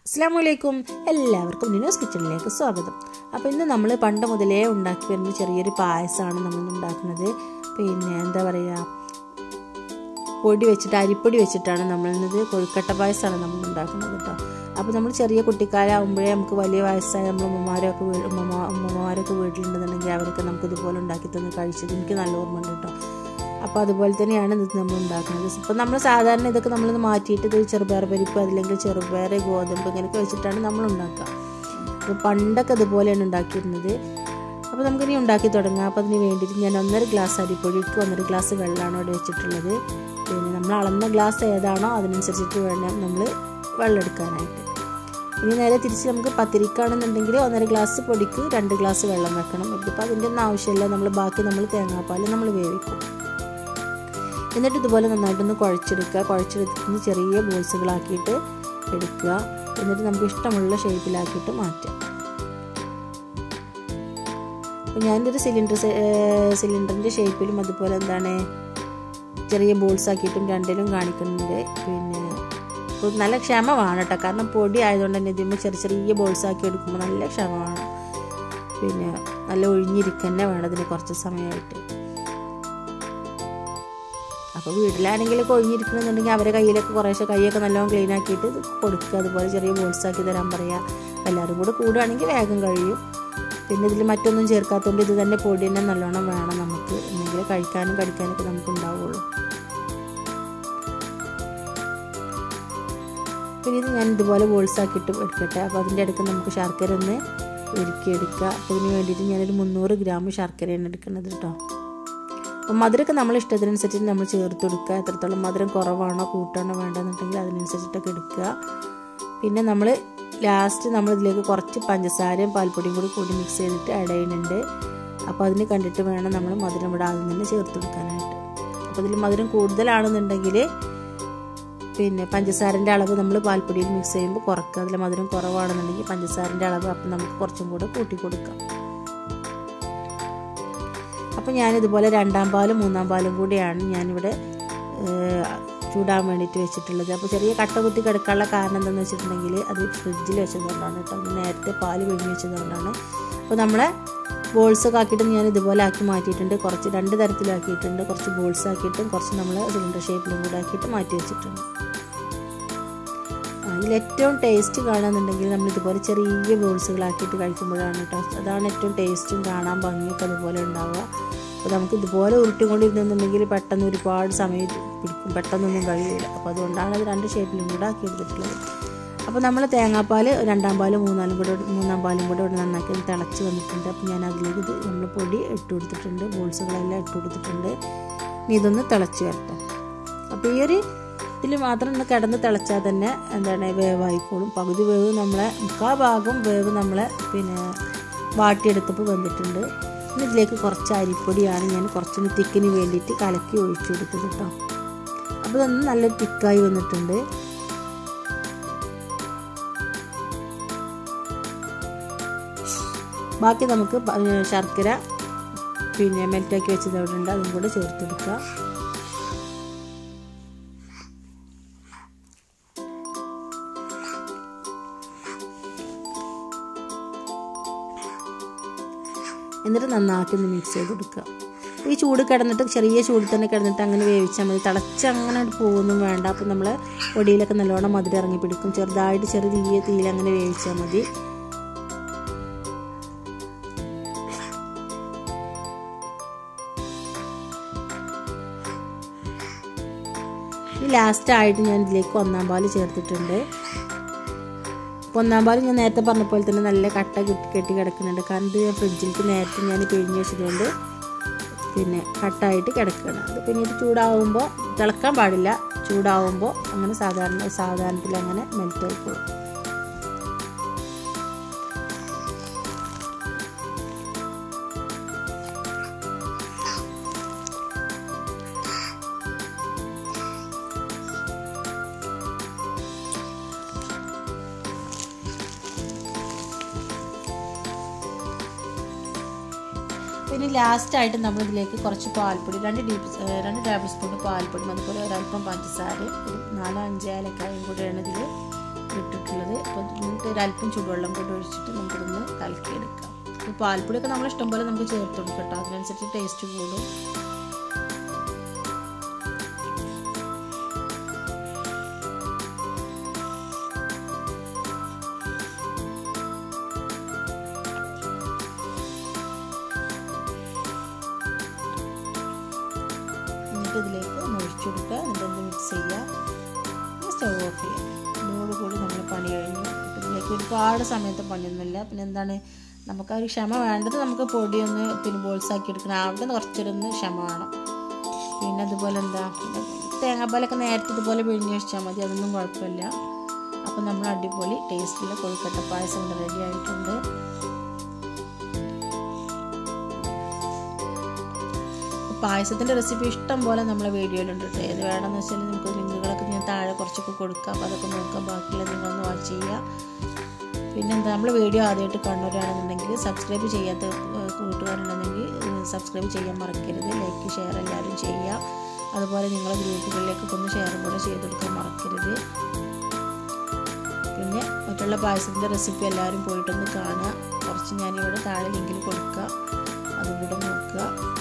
അസ്സാം വലൈക്കും എല്ലാവർക്കും ന്യൂസ് കിച്ചണിലേക്ക് സ്വാഗതം അപ്പോൾ ഇന്ന് നമ്മൾ പണ്ട് മുതലേ ഉണ്ടാക്കി വരുന്ന ചെറിയൊരു പായസമാണ് നമ്മൾ ഉണ്ടാക്കുന്നത് പിന്നെ എന്താ പറയുക പൊടി വെച്ചിട്ട് അരിപ്പൊടി വെച്ചിട്ടാണ് നമ്മൾ ഇന്നത് കൊഴുക്കട്ട പായസമാണ് നമ്മൾ ഉണ്ടാക്കുന്നത് കേട്ടോ അപ്പോൾ നമ്മൾ ചെറിയ കുട്ടിക്കാലാവുമ്പോഴേ നമുക്ക് വലിയ വയസ്സായ നമ്മൾ ഉമ്മമാരൊക്കെ വീ ഉമ്മ ഉമ്മമാരൊക്കെ വീട്ടിലുണ്ടെന്നുണ്ടെങ്കിൽ അവരൊക്കെ നമുക്ക് ഇതുപോലെ ഉണ്ടാക്കി തന്ന് കഴിച്ചത് എനിക്ക് നല്ല ഓർമ്മയുണ്ട് കേട്ടോ അപ്പോൾ അതുപോലെ തന്നെയാണ് ഇത് നമ്മൾ ഉണ്ടാക്കുന്നത് ഇപ്പം നമ്മൾ സാധാരണ ഇതൊക്കെ നമ്മളിന്ന് മാറ്റിയിട്ട് ഇത് ചെറുപയർ പരിപ്പ് അല്ലെങ്കിൽ ചെറുപയർ ഗോതമ്പ് ഇങ്ങനെയൊക്കെ വെച്ചിട്ടാണ് നമ്മൾ ഉണ്ടാക്കുക അപ്പോൾ പണ്ടൊക്കെ ഇതുപോലെയാണ് ഉണ്ടാക്കിയിരുന്നത് അപ്പോൾ നമുക്കിനി ഉണ്ടാക്കി തുടങ്ങാം അപ്പോൾ അതിന് വേണ്ടിയിട്ട് ഞാൻ ഒന്നര ഗ്ലാസ് അരിപ്പൊടിക്ക് ഒന്നര ഗ്ലാസ് വെള്ളമാണ് ഇവിടെ വെച്ചിട്ടുള്ളത് പിന്നെ നമ്മൾ അളന്ന ഗ്ലാസ് ഏതാണോ അതിനനുസരിച്ചിട്ട് വേണം നമ്മൾ വെള്ളം എടുക്കാനായിട്ട് ഇനി നേരെ തിരിച്ച് നമുക്ക് പത്തിരിക്കാണെന്നുണ്ടെങ്കിൽ ഒന്നര ഗ്ലാസ് പൊടിക്ക് രണ്ട് ഗ്ലാസ് വെള്ളം വെക്കണം ഇതിപ്പോൾ അതിൻ്റെ ഒന്നും ആവശ്യമില്ല നമ്മൾ ബാക്കി നമ്മൾ തേങ്ങാപ്പാൽ നമ്മൾ വേവിക്കും എന്നിട്ട് ഇതുപോലെ നന്നായിട്ടൊന്ന് കുഴച്ചെടുക്കുക കുഴച്ചെടുത്ത് ചെറിയ ബോൾസുകളാക്കിയിട്ട് എടുക്കുക എന്നിട്ട് നമുക്ക് ഇഷ്ടമുള്ള ഷേപ്പിലാക്കിയിട്ട് മാറ്റാം അപ്പോൾ ഞാനൊരു സിലിണ്ടർ സിലിണ്ടറിൻ്റെ ഷേപ്പിലും അതുപോലെ എന്താണ് ചെറിയ ബോൾസ് ആക്കിയിട്ടും രണ്ടിലും കാണിക്കുന്നുണ്ട് പിന്നെ നല്ല ക്ഷമ വേണം കേട്ടോ കാരണം പൊടി ആയതുകൊണ്ട് തന്നെ ഇതിമ്പോൾ ചെറിയ ചെറിയ ബോൾസ് ആക്കി എടുക്കുമ്പോൾ നല്ല ക്ഷമ വേണം പിന്നെ നല്ല ഒഴിഞ്ഞിരിക്കുക തന്നെ വേണം ഇതിന് കുറച്ച് സമയമായിട്ട് അപ്പോൾ വീട്ടിലാണെങ്കിലൊക്കെ ഒഴിഞ്ഞിരിക്കണമെന്നുണ്ടെങ്കിൽ അവരെ കയ്യിലൊക്കെ കുറേശ്ശെ കൈയൊക്കെ നല്ലോണം ക്ലീൻ ആക്കിയിട്ട് കൊടുക്കുക അതുപോലെ ചെറിയ ബോൾസ് ആക്കി തരാൻ പറയുക എല്ലാവരും കൂടെ കൂടുകയാണെങ്കിൽ വേഗം കഴിയും പിന്നെ ഇതിൽ മറ്റൊന്നും ചേർക്കാത്തതുകൊണ്ട് ഇത് തന്നെ പൊടി തന്നെ നല്ലോണം വേണം നമുക്ക് എന്നെങ്കിൽ കഴിക്കാനും കടിക്കാനൊക്കെ നമുക്ക് ഉണ്ടാവുള്ളൂ പിന്നെ ഇത് ഞാൻ ഇതുപോലെ ബോൾസ് ആക്കിയിട്ട് എടുക്കട്ടെ അപ്പോൾ അതിൻ്റെ അടുത്ത് നമുക്ക് ശർക്കര ഒന്ന് ഉരുക്കിയെടുക്കുക അപ്പോൾ ഇതിന് വേണ്ടിയിട്ട് ഞാനൊരു മുന്നൂറ് ഗ്രാം ശർക്കരയാണ് എടുക്കുന്നത് കേട്ടോ അപ്പം മധുരമൊക്കെ നമ്മൾ ഇഷ്ടത്തിനനുസരിച്ച് നമ്മൾ ചേർത്ത് കൊടുക്കുക എത്രത്തോളം മധുരം കുറവാണോ കൂട്ടാണോ വേണ്ടെന്നുണ്ടെങ്കിൽ അതിനനുസരിച്ചിട്ടൊക്കെ എടുക്കുക പിന്നെ നമ്മൾ ലാസ്റ്റ് നമ്മൾ ഇതിലേക്ക് കുറച്ച് പഞ്ചസാരയും പാൽപ്പൊടിയും കൂടി കൂടി മിക്സ് ചെയ്തിട്ട് ആഡ് ചെയ്യുന്നുണ്ട് അപ്പോൾ അതിന് കണ്ടിട്ട് വേണം നമ്മൾ മധുരം ഇവിടെ ആദ്യം തന്നെ ചേർത്ത് കൊടുക്കാനായിട്ട് അപ്പോൾ ഇതിൽ മധുരം കൂടുതലാണെന്നുണ്ടെങ്കിൽ പിന്നെ പഞ്ചസാരൻ്റെ അളവ് നമ്മൾ പാൽപ്പൊടിയിൽ മിക്സ് ചെയ്യുമ്പോൾ കുറക്കുക അതിൽ മധുരം കുറവാണെന്നുണ്ടെങ്കിൽ പഞ്ചസാരൻ്റെ അളവ് അപ്പം നമുക്ക് കുറച്ചും കൂടെ കൂട്ടി കൊടുക്കാം അപ്പോൾ ഞാനിതുപോലെ രണ്ടാം പാലും മൂന്നാം പാലും കൂടിയാണ് ഞാനിവിടെ ചൂടാൻ വേണ്ടിയിട്ട് വെച്ചിട്ടുള്ളത് അപ്പോൾ ചെറിയ കട്ട കുത്തി കിടക്കാനുള്ള കാരണം എന്താണെന്ന് വെച്ചിട്ടുണ്ടെങ്കിൽ അത് ഫ്രിഡ്ജിൽ വെച്ചതുകൊണ്ടാണ് കേട്ടോ നേരത്തെ പാല് പിഴിഞ്ഞ് വെച്ചതുകൊണ്ടാണ് അപ്പോൾ നമ്മളെ ബോൾസൊക്കെ ആക്കിയിട്ട് ഞാൻ ഇതുപോലെ ആക്കി മാറ്റിയിട്ടുണ്ട് കുറച്ച് രണ്ട് തരത്തിലാക്കിയിട്ടുണ്ട് കുറച്ച് ബോൾസ് ആക്കിയിട്ടും കുറച്ച് നമ്മൾ സിലിണ്ടർ ഷേപ്പിലും കൂടെ ആക്കിയിട്ട് മാറ്റി വെച്ചിട്ടുണ്ട് ഇതിൽ ഏറ്റവും ടേസ്റ്റ് കാണുന്നുണ്ടെങ്കിൽ നമ്മൾ ഇതുപോലെ ചെറിയ ബോൾസുകളാക്കിയിട്ട് കഴിക്കുമ്പോഴാണ് കേട്ടോ അതാണ് ഏറ്റവും ടേസ്റ്റും കാണാൻ ഭംഗിയൊക്കെ അതുപോലെ ഉണ്ടാവുക അപ്പോൾ നമുക്ക് ഇതുപോലെ ഉരുട്ടിക്കൊണ്ടിരുന്നുണ്ടെങ്കിൽ പെട്ടെന്ന് ഒരുപാട് സമയം പിടിക്കും പെട്ടെന്നൊന്നും കഴിയില്ല അപ്പോൾ അതുകൊണ്ടാണ് അത് രണ്ട് ഷേപ്പിലും കൂടെ ആക്കി എടുത്തിട്ടുള്ളത് അപ്പോൾ നമ്മൾ തേങ്ങാപ്പാൽ രണ്ടാം പാലും മൂന്നാലും കൂടെ മൂന്നാം പാലും കൂടെ ഇവിടെ നന്നാക്കി തിളച്ച് വന്നിട്ടുണ്ട് അപ്പോൾ ഞാൻ അതിലേക്ക് ഇത് നമ്മൾ പൊടി ഇട്ട് കൊടുത്തിട്ടുണ്ട് ബോൾസുകളെല്ലാം ഇട്ട് കൊടുത്തിട്ടുണ്ട് ഇനി ഇതൊന്ന് തിളച്ച് വരട്ടെ അപ്പോൾ ഈ ഒരു ഇതിൽ മാത്രം ഒന്ന് കിടന്ന് തിളച്ചാൽ തന്നെ എന്താണ് വേവായിക്കോളും പകുതി വേവ് നമ്മളെ മുക്കാ ഭാഗം വേവ് നമ്മളെ പിന്നെ വാട്ടിയെടുത്തപ്പോൾ വന്നിട്ടുണ്ട് ഇനി ഇതിലേക്ക് കുറച്ച് അരിപ്പൊടിയാണ് ഞാൻ കുറച്ചൊന്ന് തിക്കിന് വേണ്ടിയിട്ട് കലക്കി ഒഴിച്ചു കൊടുത്തത് കേട്ടോ അപ്പോൾ ഇതൊന്ന് നല്ല തിക്കായി വന്നിട്ടുണ്ട് ബാക്കി നമുക്ക് ശർക്കര പിന്നെ മെൽറ്റാക്കി വെച്ചത് അവിടെ ഉണ്ട് അതും കൂടെ ചേർത്തെടുക്കുക എന്നിട്ട് നന്നാക്കി ഒന്ന് മിക്സ് ചെയ്ത് കൊടുക്കുക ഈ ചൂട് കിടന്നിട്ട് ചെറിയ ചൂട് തന്നെ കിടന്നിട്ട് അങ്ങനെ വേവിച്ചാൽ മതി തിളച്ച് അങ്ങനെ പോകുന്നു വേണ്ട അപ്പം നമ്മൾ പൊടിയിലൊക്കെ നല്ലോണം മധുരം ഇറങ്ങി പിടിക്കും ചെറുതായിട്ട് ചെറിയ തീയ തീയിൽ അങ്ങനെ വേവിച്ചാൽ മതി ഈ ലാസ്റ്റായിട്ട് ഞാൻ ഇതിലേക്ക് ഒന്നാം പാല് ചേർത്തിട്ടുണ്ട് ഒന്നാം പാൽ ഞാൻ നേരത്തെ പറഞ്ഞ പോലെ തന്നെ നല്ല കട്ട കെട്ടി കെട്ടി കിടക്കുന്നുണ്ട് കാരണം ഇത് ഞാൻ ഫ്രിഡ്ജിലേക്ക് നേരത്തെ ഞാൻ പിഴിഞ്ഞ് വെച്ചതുകൊണ്ട് പിന്നെ കട്ടായിട്ട് കിടക്കുകയാണ് അത് പിന്നെ ഇത് ചൂടാവുമ്പോൾ തിളക്കാൻ പാടില്ല ചൂടാവുമ്പോൾ അങ്ങനെ സാധാരണ സാധാരണത്തിൽ അങ്ങനെ മെൽറ്റ് ആയിക്കോളും പിന്നെ ലാസ്റ്റായിട്ട് നമ്മൾ ഇതിലേക്ക് കുറച്ച് പാൽപ്പൊടി രണ്ട് ടീപ്പ് രണ്ട് ടേബിൾ സ്പൂൺ പാൽപ്പൊടിയും അതുപോലെ ഒരല്പം പഞ്ചസാരയും ഒരു നാലോ അഞ്ച് ഏലക്കായും കൂടെയാണ് ഇതിൽ ഇട്ടിട്ടുള്ളത് അപ്പോൾ ഒരല്പം ചൂടുവെള്ളം കൂടി ഒഴിച്ചിട്ട് നമുക്കിതൊന്ന് കലക്കിയെടുക്കാം ഈ പാൽപ്പൊടിയൊക്കെ നമ്മൾ ഇഷ്ടംപോലെ നമുക്ക് ചേർത്ത് കൊടുക്കാം കേട്ടോ അതിനനുസരിച്ച് ടേസ്റ്റ് കൂടും എന്നിട്ട് ഇതിലേക്ക് ഒന്ന് ഒഴിച്ചു കൊടുക്കുക എന്നിട്ട് ഒന്ന് മിക്സ് ചെയ്യുക സ്റ്റവ് ഓഫ് ചെയ്യുക ഇതോടുകൂടി നമ്മൾ പണി കഴിഞ്ഞു ഇപ്പം ഇതിലേക്ക് ഒരുപാട് സമയത്ത് പണിയൊന്നുമില്ല പിന്നെ എന്താണ് നമുക്ക് ആ ഒരു ക്ഷമ വേണ്ടത് നമുക്ക് പൊടിയൊന്ന് പിന്നെ ബോൾസ് ആക്കി എടുക്കണം അവിടെ കുറച്ചൊരൊന്ന് ക്ഷമ വേണം പിന്നെ അതുപോലെ എന്താ പിന്നെ തേങ്ങാപ്പാലൊക്കെ നേരത്തെ ഇതുപോലെ പിഴിഞ്ഞ് വെച്ചാൽ മതി അതൊന്നും കുഴപ്പമില്ല അപ്പം നമ്മൾ അടിപൊളി ടേസ്റ്റുള്ള കൊഴുക്കട്ട പായസം ഇവിടെ റെഡി ആയിട്ടുണ്ട് പായസത്തിൻ്റെ റെസിപ്പി ഇഷ്ടം പോലെ നമ്മളെ വീഡിയോയിലുണ്ട് കേട്ടോ ഏത് വേണമെന്ന് വെച്ചാൽ നമുക്ക് ലിങ്കുകളൊക്കെ ഞാൻ താഴെ കുറച്ചൊക്കെ കൊടുക്കാം അപ്പോൾ അതൊക്കെ നോക്കാം ബാക്കിയുള്ള നിങ്ങളൊന്ന് വാച്ച് ചെയ്യുക പിന്നെന്താ നമ്മൾ വീഡിയോ ആദ്യമായിട്ട് കാണുന്നവരാണെന്നുണ്ടെങ്കിൽ സബ്സ്ക്രൈബ് ചെയ്യാത്ത ഏഹ്, കൂട്ടുകാരുണ്ടെങ്കിൽ സബ്സ്ക്രൈബ് ചെയ്യാൻ മറക്കരുത് ലൈക്ക് ഷെയർ എല്ലാവരും ചെയ്യുക അതുപോലെ നിങ്ങളെ ഗ്രൂപ്പുകളിലേക്കൊക്കെ ഒന്ന് ഷെയർ കൂടെ ചെയ്ത് കൊടുക്കാൻ മറക്കരുത് പിന്നെ മറ്റുള്ള പായസത്തിൻ്റെ റെസിപ്പി എല്ലാവരും പോയിട്ടൊന്ന് കാണുക കുറച്ച് ഞാനിവിടെ താഴെ ലിങ്കിൽ കൊടുക്കുക അതും കൂടെ നോക്കുക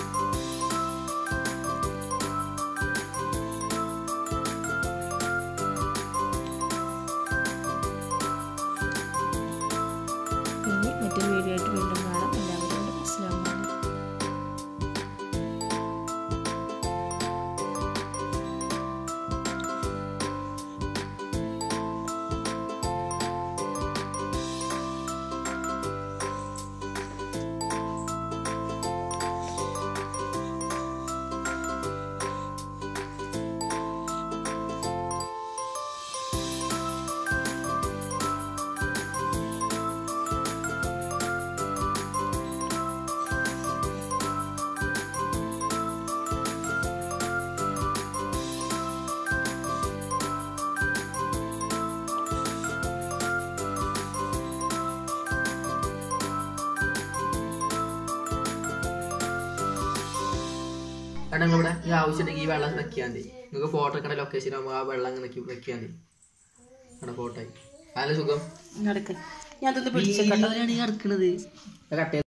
ഇനി മറ്റൊരു വീഡിയോ ആയിട്ട് വീണ്ടും കാണാം എല്ലാവരോടും അസ്സാം വലൈക്കും കാരണം നിങ്ങളിവിടെ ഈ ആവശ്യമുണ്ടെങ്കിൽ ഈ വെള്ളം വെക്കിയാൽ മതി നിങ്ങൾക്ക് ഫോട്ടോ എടുക്കണ ലൊക്കേഷൻ ആകുമ്പോൾ ആ വെള്ളം അങ്ങനെ വെക്കിയാൽ മതി അവിടെ ഫോട്ടോ ആയി നല്ല സുഖം നടക്ക് ഞാൻ അതൊന്ന് പിടിച്ചേക്കട്ടെ കിടക്കണത് കട്ട്